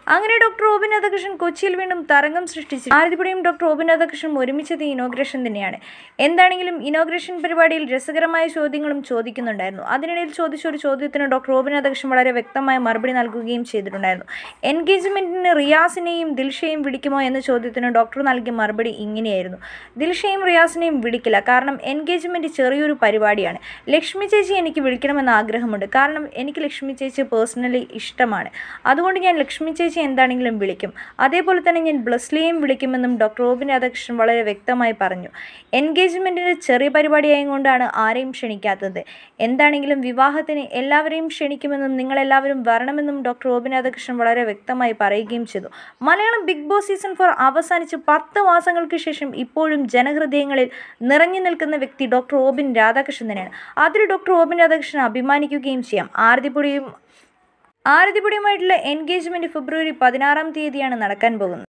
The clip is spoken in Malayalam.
അങ്ങനെ ഡോക്ടർ റോബിൻ രാധാകൃഷ്ണൻ കൊച്ചിയിൽ വീണ്ടും തരംഗം സൃഷ്ടിച്ചു ആരതിപ്പുഴയും ഡോക്ടർ റോബിൻ രാധാകൃഷ്ണനും ഒരുമിച്ചത് ഇനോഗ്രേഷൻ തന്നെയാണ് എന്താണെങ്കിലും ഇനോഗ്രേഷൻ പരിപാടിയിൽ രസകരമായ ചോദ്യങ്ങളും ചോദിക്കുന്നുണ്ടായിരുന്നു അതിനിടയിൽ ചോദിച്ച ഒരു ചോദ്യത്തിന് ഡോക്ടർ റോബിൻ രാധാകൃഷ്ണൻ വളരെ വ്യക്തമായ മറുപടി നൽകുകയും ചെയ്തിട്ടുണ്ടായിരുന്നു എൻഗേജ്മെന്റിന് റിയാസിനെയും ദിൽഷയെയും വിളിക്കുമോ എന്ന ചോദ്യത്തിന് ഡോക്ടർ നൽകിയ മറുപടി ഇങ്ങനെയായിരുന്നു ദിൽഷയും റിയാസിനെയും വിളിക്കില്ല കാരണം എൻഗേജ്മെന്റ് ചെറിയൊരു പരിപാടിയാണ് ലക്ഷ്മി ചേച്ചി എനിക്ക് വിളിക്കണമെന്ന് ആഗ്രഹമുണ്ട് കാരണം എനിക്ക് ലക്ഷ്മി ചേച്ചി പേഴ്സണലി ഇഷ്ടമാണ് അതുകൊണ്ട് ഞാൻ ലക്ഷ്മി ചേച്ചി എന്താണെങ്കിലും വിളിക്കും അതേപോലെ തന്നെ ഞാൻ ബ്ലസ്ലിയെയും വിളിക്കുമെന്നും ഡോക്ടർ റോബിൻ രാധാകൃഷ്ണൻ വളരെ വ്യക്തമായി പറഞ്ഞു എൻഗേജ്മെൻറ്റിന് ചെറിയ പരിപാടിയായതുകൊണ്ടാണ് ആരെയും ക്ഷണിക്കാത്തത് എന്താണെങ്കിലും വിവാഹത്തിന് എല്ലാവരെയും ക്ഷണിക്കുമെന്നും നിങ്ങളെല്ലാവരും വരണമെന്നും ഡോക്ടർ റോബിൻ രാധാകൃഷ്ണൻ വളരെ വ്യക്തമായി പറയുകയും ചെയ്തു Malayalam Bigg Boss season four അവസാനിച്ച് പത്ത് മാസങ്ങൾക്ക് ശേഷം ഇപ്പോഴും ജനഹൃദയങ്ങളിൽ നിറഞ്ഞു നിൽക്കുന്ന വ്യക്തി ഡോക്ടർ റോബിൻ രാധാകൃഷ്ണൻ തന്നെയാണ് അതിൽ ഡോക്ടർ റോബിൻ രാധാകൃഷ്ണൻ അഭിമാനിക്കുകയും ചെയ്യാം ആരതിപ്പൊടിയും ആരതിപ്പൊടിയുമായിട്ടുള്ള എൻഗേജ്മെൻറ്റ് ഫെബ്രുവരി പതിനാറാം തീയതിയാണ് നടക്കാൻ പോകുന്നത്